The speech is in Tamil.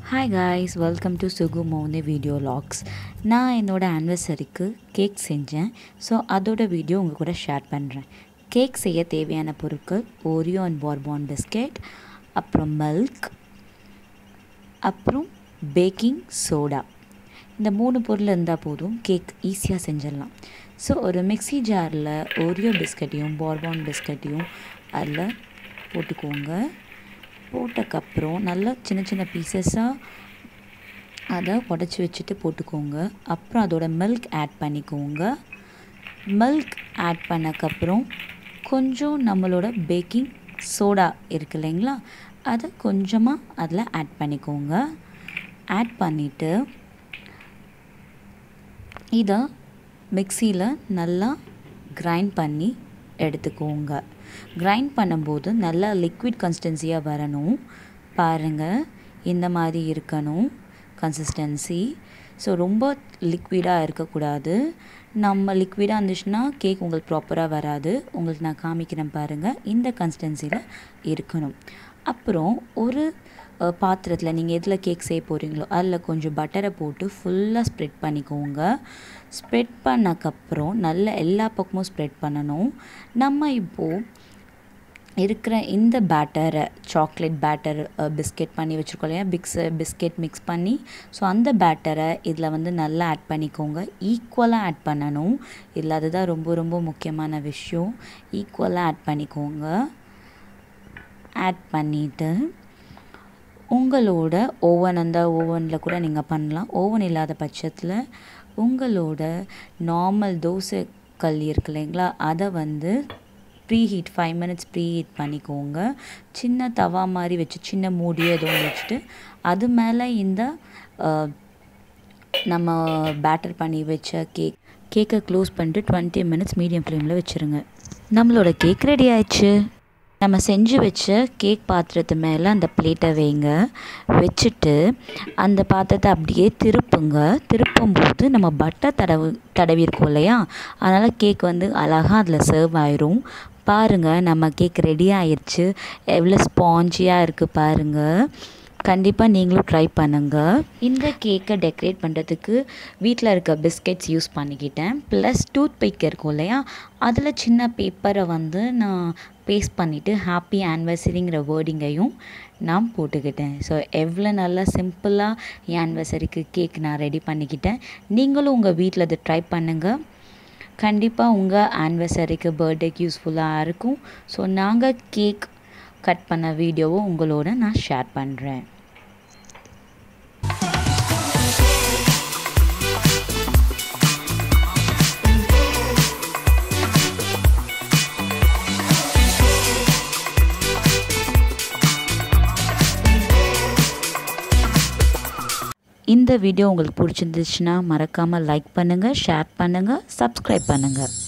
hi guys welcome to Sugu Mouni video logs நான் என்னோடய ஆனிவர்சரிக்கு கேக் செஞ்சேன் ஸோ அதோட வீடியோ உங்கள் கூட ஷேர் பண்ணுறேன் கேக் செய்ய தேவையான பொருட்கள் ஓரியோ அண்ட் பார்பான் பிஸ்கெட் அப்புறம் மில்க் அப்புறம் பேக்கிங் சோடா இந்த மூணு பொருள் இருந்தால் போதும் கேக் ஈஸியாக செஞ்சிடலாம் ஸோ ஒரு மிக்ஸி ஜாரில் ஓரியோ பிஸ்கட்டையும் பார்பான் பிஸ்கட்டையும் அதில் போட்டுக்கோங்க போட்டக்கப்புறம் நல்லா சின்ன சின்ன பீசஸாக அதை உடச்சி வச்சுட்டு போட்டுக்கோங்க அப்புறம் அதோட மில்க் ஆட் பண்ணிக்கோங்க மில்க் ஆட் பண்ணக்கப்புறம் கொஞ்சம் நம்மளோட பேக்கிங் சோடா இருக்கு இல்லைங்களா அதை கொஞ்சமாக அதில் ஆட் பண்ணிக்கோங்க ஆட் பண்ணிவிட்டு இதை மிக்சியில் நல்லா கிரைண்ட் பண்ணி எடுத்துக்கோங்க கிரைண்ட் பண்ணும்போது நல்லா லிக்விட் கன்சிஸ்டன்சியாக வரணும் பாருங்கள் இந்த மாதிரி இருக்கணும் கன்சிஸ்டன்சி ஸோ ரொம்ப லிக்விடாக இருக்கக்கூடாது நம்ம லிக்விடாக இருந்துச்சுன்னா கேக் உங்களுக்கு ப்ராப்பராக வராது உங்களுக்கு நான் காமிக்கிறேன் பாருங்கள் இந்த கன்சிஸ்டன்சியில் இருக்கணும் அப்புறம் ஒரு பாத்திரத்தில் நீங்கள் எதில் கேக் செய்ய போகிறீங்களோ அதில் கொஞ்சம் பட்டரை போட்டு ஃபுல்லாக ஸ்ப்ரெட் பண்ணிக்கோங்க ஸ்ப்ரெட் பண்ணக்கப்புறம் நல்ல எல்லா பக்கமும் ஸ்ப்ரெட் பண்ணணும் நம்ம இப்போது இருக்கிற இந்த பேட்டரை சாக்லேட் பேட்டர் பிஸ்கெட் பண்ணி வச்சுருக்கோம் இல்லையா பிக்ஸ் பிஸ்கெட் மிக்ஸ் பண்ணி ஸோ அந்த பேட்டரை இதில் வந்து நல்லா ஆட் பண்ணிக்கோங்க ஈக்குவலாக ஆட் பண்ணணும் இதில் அதுதான் ரொம்ப ரொம்ப முக்கியமான விஷயம் ஈக்குவலாக ஆட் பண்ணிக்கோங்க ஆட் பண்ணிவிட்டு உங்களோட ஓவன் அந்த ஓவனில் கூட நீங்கள் பண்ணலாம் ஓவன் இல்லாத பட்சத்தில் உங்களோட நார்மல் தோசை கல் இருக்கு இல்லைங்களா அதை வந்து preheat five minutes preheat பண்ணிக்கோங்க சின்ன தவா மாதிரி வச்சு சின்ன மூடி எதுவும் வச்சுட்டு அது மேலே இந்த நம்ம பேட்டர் பண்ணி வச்ச கேக் கேக்கை க்ளோஸ் பண்ணிட்டு டுவெண்ட்டி மினிட்ஸ் மீடியம் ஃப்ளேமில் வச்சுருங்க நம்மளோட கேக் ரெடி ஆயிடுச்சு நம்ம செஞ்சு வச்ச கேக் பாத்திரத்து மேலே அந்த பிளேட்டை வைங்க வச்சுட்டு அந்த பாத்திரத்தை அப்படியே திருப்புங்க திருப்பும்போது நம்ம பட்டர் தடவு தடவிருக்கோம் இல்லையா அதனால் கேக் வந்து அழகாக அதில் சர்வ் ஆயிரும் பாருங்கள் நம்ம கேக் ரெடி ஆயிடுச்சு எவ்வளோ ஸ்பாஞ்சியாக இருக்குது பாருங்கள் கண்டிப்பாக நீங்களும் ட்ரை பண்ணுங்கள் இந்த கேக்கை டெக்கரேட் பண்ணுறதுக்கு வீட்டில் இருக்க பிஸ்கெட்ஸ் யூஸ் பண்ணிக்கிட்டேன் ப்ளஸ் டூத் பிக் இருக்கும் இல்லையா அதில் சின்ன பேப்பரை வந்து நான் பேஸ்ட் பண்ணிவிட்டு ஹாப்பி ஆனிவர்சரிங்கிற வேர்டிங்கையும் நான் போட்டுக்கிட்டேன் ஸோ எவ்வளோ நல்லா சிம்பிளாக என் ஆனிவர்சரிக்கு கேக் நான் ரெடி பண்ணிக்கிட்டேன் நீங்களும் உங்கள் வீட்டில் அதை ட்ரை பண்ணுங்கள் கண்டிப்பாக உங்கள் ஆனிவர்சரிக்கு பர்த்டேக்கு யூஸ்ஃபுல்லாக இருக்கும் ஸோ நாங்கள் கேக் கட் பண்ண வீடியோவும் உங்களோட நான் ஷேர் பண்ணுறேன் இந்த வீடியோ உங்களுக்கு பிடிச்சிருந்துச்சுன்னா மறக்காமல் லைக் பண்ணுங்கள் ஷேர் பண்ணுங்கள் சப்ஸ்கிரைப் பண்ணுங்கள்